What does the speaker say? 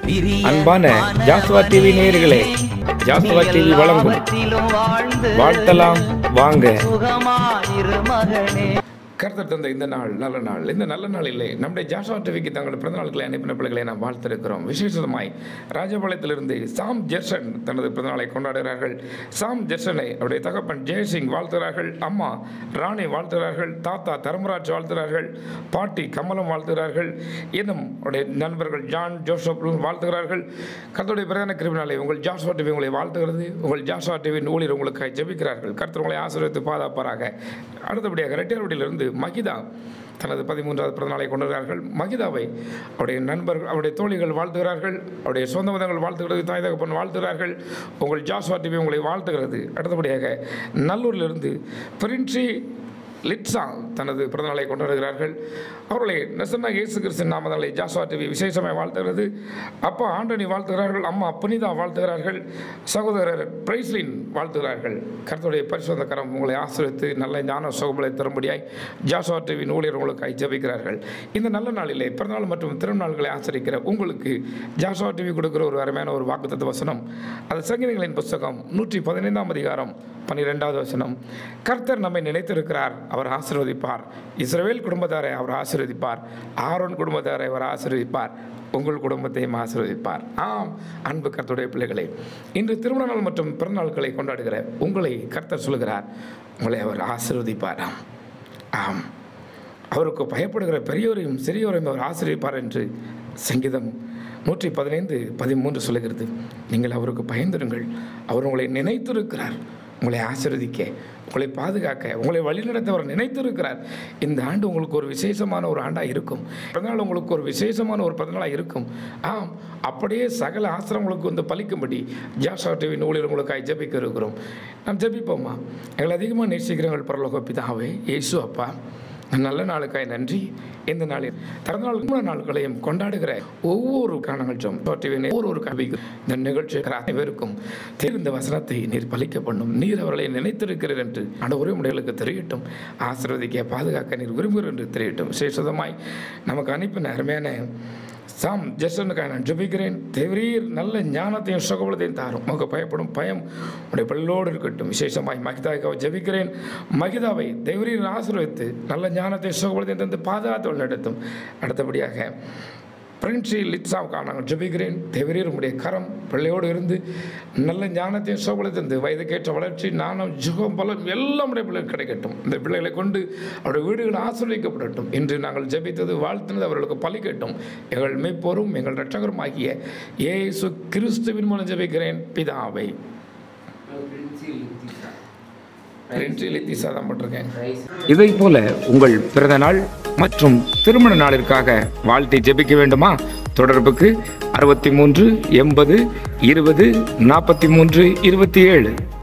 அன்பான ஜாஸ்வா டிவி நேயர்களே ஜாஸ்வா டிவி வழங்கும் வாழ்த்தலாம் வாங்க சுகமாயிரு மகனே கருத்தர் தந்த இந்த நாள் நல்ல நாள் இந்த நல்ல நாளிலே நம்முடைய ஜாஷா டிவிக்கு தங்கள் பிறந்த நாட்களை அனுப்பின பிள்ளைகளை நாம் வாழ்த்திருக்கிறோம் விசேஷமாய் ராஜபாளையத்திலிருந்து சாம் ஜெர்சன் தனது பிறந்தநாளை கொண்டாடுகிறார்கள் சாம் ஜெர்சனை அவருடைய தகப்பன் ஜெயசிங் வாழ்த்துகிறார்கள் அம்மா ராணி வாழ்த்துகிறார்கள் தாத்தா தர்மராஜ் வாழ்த்துகிறார்கள் பாட்டி கமலம் வாழ்த்துகிறார்கள் இன்னும் அவருடைய நண்பர்கள் ஜான் ஜோசப் வாழ்த்துகிறார்கள் கர்த்தருடைய பிரதான கிருமினாலே உங்கள் ஜாஷா டிவி உங்களை வாழ்த்துகிறது உங்கள் ஜாஷா டிவியின் ஊழியர் உங்களுக்காக ஜெபிக்கிறார்கள் கர்த்தர் உங்களை ஆசீர்வதித்து பாதுகாப்பாராக அடுத்தபடியாக ரெட்டியார்படியிலிருந்து மகிதா தனது பதிமூன்றாவது பிறந்தநாளை கொண்டாடுகிறார்கள் மகிதாவை அவருடைய நண்பர்கள் அவருடைய தோழிகள் வாழ்த்துகிறார்கள் அவருடைய சொந்த மதங்கள் வாழ்த்துகிறது தாய் தகப்பன் வாழ்த்துகிறார்கள் உங்கள் ஜாஸ்வா டிவி உங்களை வாழ்த்துகிறது அடுத்தபடியாக நல்லூரிலிருந்து பிரின்சி லிட்ஸா தனது பிறந்தநாளை கொண்டாடுகிறார்கள் அவர்களை நெசன்னா இயேசு கிறிஸ்தின் நாமதங்களை ஜாஸ்வா டிவி விசேஷமாய் வாழ்த்துகிறது அப்பா ஆண்டனி வாழ்த்துகிறார்கள் அம்மா புனிதா வாழ்த்துகிறார்கள் சகோதரர் பிரைஸ்லின் வாழ்த்துகிறார்கள் கர்த்தருடைய பரிசுத்த கரம் உங்களை ஆசிரியத்து நல்ல ஞான சுகங்களை தரும்படியாய் ஜாஸ்வா டிவியின் ஊழியர் உங்களுக்கு ஜபிக்கிறார்கள் இந்த நல்ல நாளிலே பிறந்தநாள் மற்றும் திருநாள்களை ஆச்சரிக்கிற உங்களுக்கு ஜாஸ்வா டிவி கொடுக்கிற ஒரு அருமையான ஒரு வாக்குத்தத்த வசனம் அது சங்கீதங்களின் புஸ்தகம் நூற்றி பதினைந்தாம் அதிகாரம் பன்னிரெண்டாவது வசனம் கர்த்தர் நம்மை நினைத்திருக்கிறார் அவர் ஆசீர்வதிப்பார் இஸ்ரவேல் குடும்பத்தாரை அவர் ஆசீர்வதிப்பார் ஆரோன் குடும்பத்தாரை அவர் ஆசீர்வதிப்பார் உங்கள் குடும்பத்தையும் ஆசீர்வதிப்பார் ஆம் அன்பு கர்த்தருடைய பிள்ளைகளே இன்று திருமண நாள் மற்றும் பிறநாட்களை கொண்டாடுகிற உங்களை கர்த்தர் சொல்கிறார் உங்களை அவர் ஆசீர்வதிப்பாராம் ஆம் அவருக்கு பயப்படுகிற பெரியோரையும் சிறியோரையும் அவர் ஆசிரியப்பார் என்று சங்கீதம் நூற்றி பதினைந்து பதிமூன்று சொல்லுகிறது நீங்கள் அவருக்கு பயந்துருங்கள் அவர் உங்களை நினைத்திருக்கிறார் உங்களை ஆசிர்வதிக்க உங்களை பாதுகாக்க உங்களை வழிநடத்த அவர் நினைத்திருக்கிறார் இந்த ஆண்டு உங்களுக்கு ஒரு விசேஷமான ஒரு ஆண்டாக இருக்கும் பிறந்தநாள் உங்களுக்கு ஒரு விசேஷமான ஒரு பிறந்தநாளாக இருக்கும் ஆம் அப்படியே சகல ஆசிரமங்களுக்கு வந்து பலிக்கும்படி ஜாஷா டிவியின் ஊழியர் உங்களுக்காக ஜெபிக்க இருக்கிறோம் நாம் ஜெபிப்போமா எங்களை அதிகமாக நேசிக்கிறவங்கள் பரலோக பிதாவே இயேசு அப்பா நல்ல நாளுக்காய் நன்றி இந்த நாளில் பிறந்தநாள் மூணு நாட்களையும் கொண்டாடுகிற ஒவ்வொரு காரணங்களும் டிவியின் ஒவ்வொரு ஒரு கவிக்கும் இந்த நிகழ்ச்சி அனைவருக்கும் தெரிந்த வசனத்தை நீர் பலிக்க பண்ணும் நீர் அவர்களை நினைத்திருக்கிறீர் என்று அந்த உரிமுறைகளுக்கு தெரியட்டும் ஆசீர்வதிக்க பாதுகாக்க நீர் விரும்புகிறீர் என்று தெரியட்டும் விசேஷமாய் நமக்கு அனுப்பின அருமையான சாம் ஜஸ்டனுக்காக நான் ஜெபிக்கிறேன் தேவரீர் நல்ல ஞானத்தையும் சுகபலத்தையும் தாரும் உமக்கு பயப்படும் பயம் உடைய பிள்ளோடு இருக்கட்டும் விசேஷமாய் மகிதாவுக்காக ஜெபிக்கிறேன் மகிதாவை தேவரீர் ஆசீர்வதித்து நல்ல ஞானத்தையும் சுகபலத்தையும் தந்து பாதுகாத்து நடத்தும் அடுத்தபடியாக பிரின்சி லிட்ஸாவுக்காக நாங்கள் ஜெபிக்கிறேன் தேவரீர் உடைய கரம் பிள்ளையோடு இருந்து நல்ல ஞானத்தையும் சோபலை தந்து வயதுக்கேற்ற வளர்ச்சி ஞானம் ஜுகம் பலம் எல்லாம் உடைய பிள்ளைகள் கிடைக்கட்டும் இந்த பிள்ளைகளை கொண்டு அவருடைய வீடுகள் ஆசிர்வதிக்கப்படட்டும் இன்று நாங்கள் ஜெபித்தது வாழ்த்தினது அவர்களுக்கு பலிக்கட்டும் எங்கள் மெய்ப்போரும் எங்கள் இரட்சகரும் ஆகிய ஏசு கிறிஸ்துவின் மூலம் ஜெபிக்கிறேன் பிதாவை பிரின்சி லித்திஸா தான் போட்டிருக்கேன் இதை போல உங்கள் பிறந்த நாள் மற்றும் திருமண நாளிற்காக வாழ்த்தை ஜெபிக்க வேண்டுமா தொடர்புக்கு அறுபத்தி மூன்று எண்பது இருபது நாற்பத்தி மூன்று இருபத்தி ஏழு